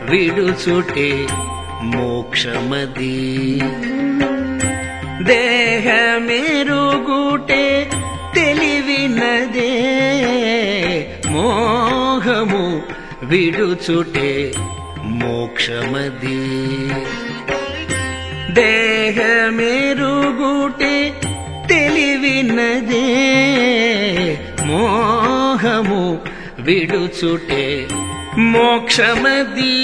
విడుచుటే మోక్షమది దేహమెరుగుటే తెలివినదే మోహము విడుచుటే మోక్షమది దేహమెరుగుటే తెలివినదే మోహము విడుచుటే మోక్షమది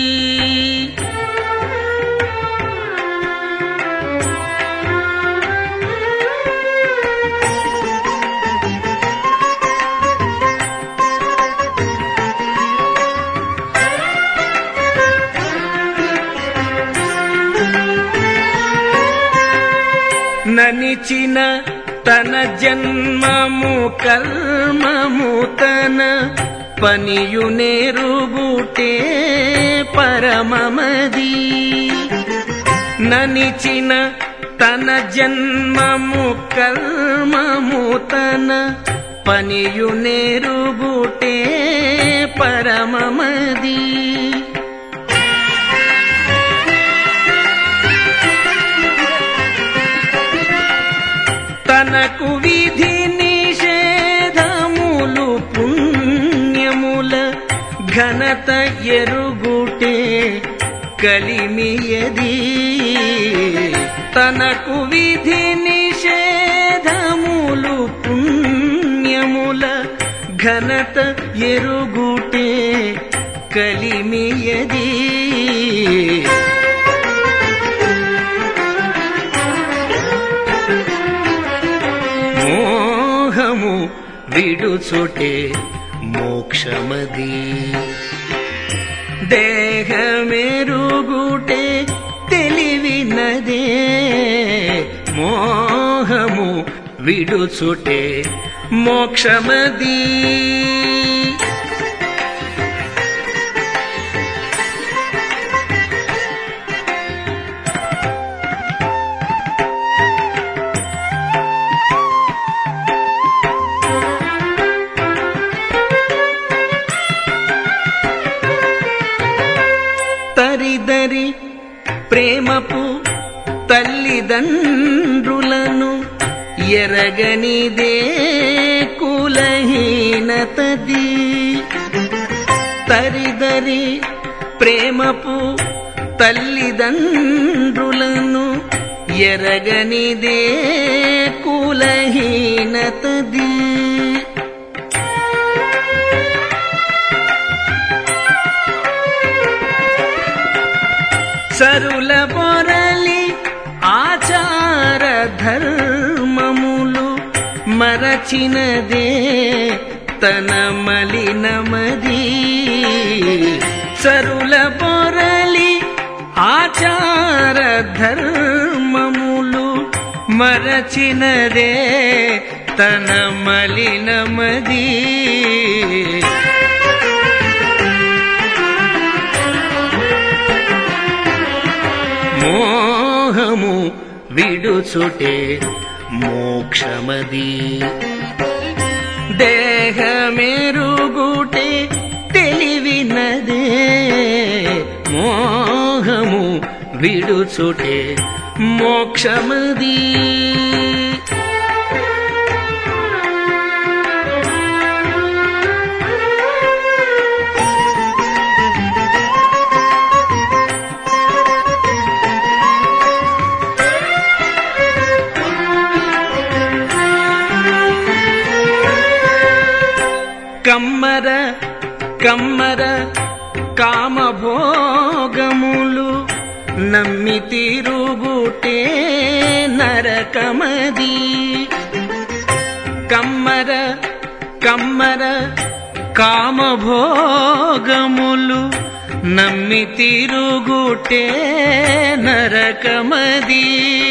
ననిచిన తన జన్మము కర్మము తన పనియు నేరుగుటే పరమమది ననిచిన తన జన్మము కర్మము తన పనియు నేరుగుటే పరమమది తనకు విధి నిషేధములు పుణ్యముల ఘనత ఎరుగుటే కలిమియది తనకు విధి నిషేధములు పుణ్యముల ఘనత ఎరుగుటే కలిమియది మోహము విడుచుటే మోక్షమది దేహమెరుగుటే తెలివినదే మోహము విడుచుటే మోక్షమది తరిదరి ప్రేమపు తల్లిదండ్రులను ఎరగనిదే కులహీనతది తరిదరి ప్రేమపు తల్లిదండ్రులను ఎరగనిదే కులహీనతది సరుల పొరలి ఆచార ధర్మములు మరచినదే తన మలినమది సరుల పొరలి ఆచార ధర్మములు మరచినదే తన మలినమది మోహము విడుచుటే మోక్షమది దేహమెరుగుటే తెలివినదే మోహము విడుచుటే మోక్షమది కమ్మర కమ్మర కామభోగములు నమ్మి తిరుగుటే నరకమది కమ్మర కమ్మర కామభోగములు నమ్మి తిరుగుటే నరకమది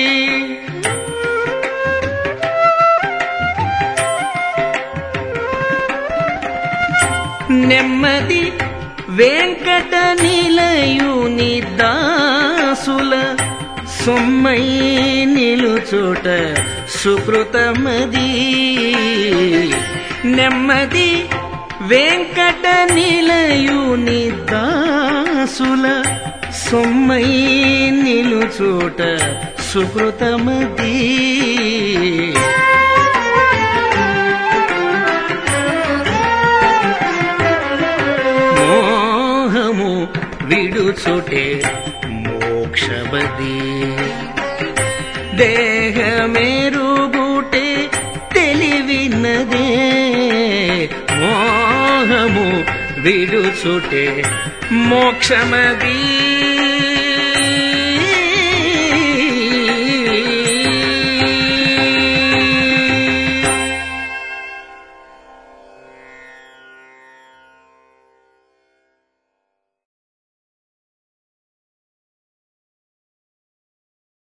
నెమ్మది వెంకట నిలయుని దాసుల సొమ్మై నిలుచోట సుకృతమది నెమ్మది వెంకట నిలయుని దాసుల సొమ్మై నిలుచోట సుకృతమది మోహము విడుచుటే మోక్షబది దేహమేరుగుటే తెలివినదే మోహము విడుచుటే మోక్షమదీ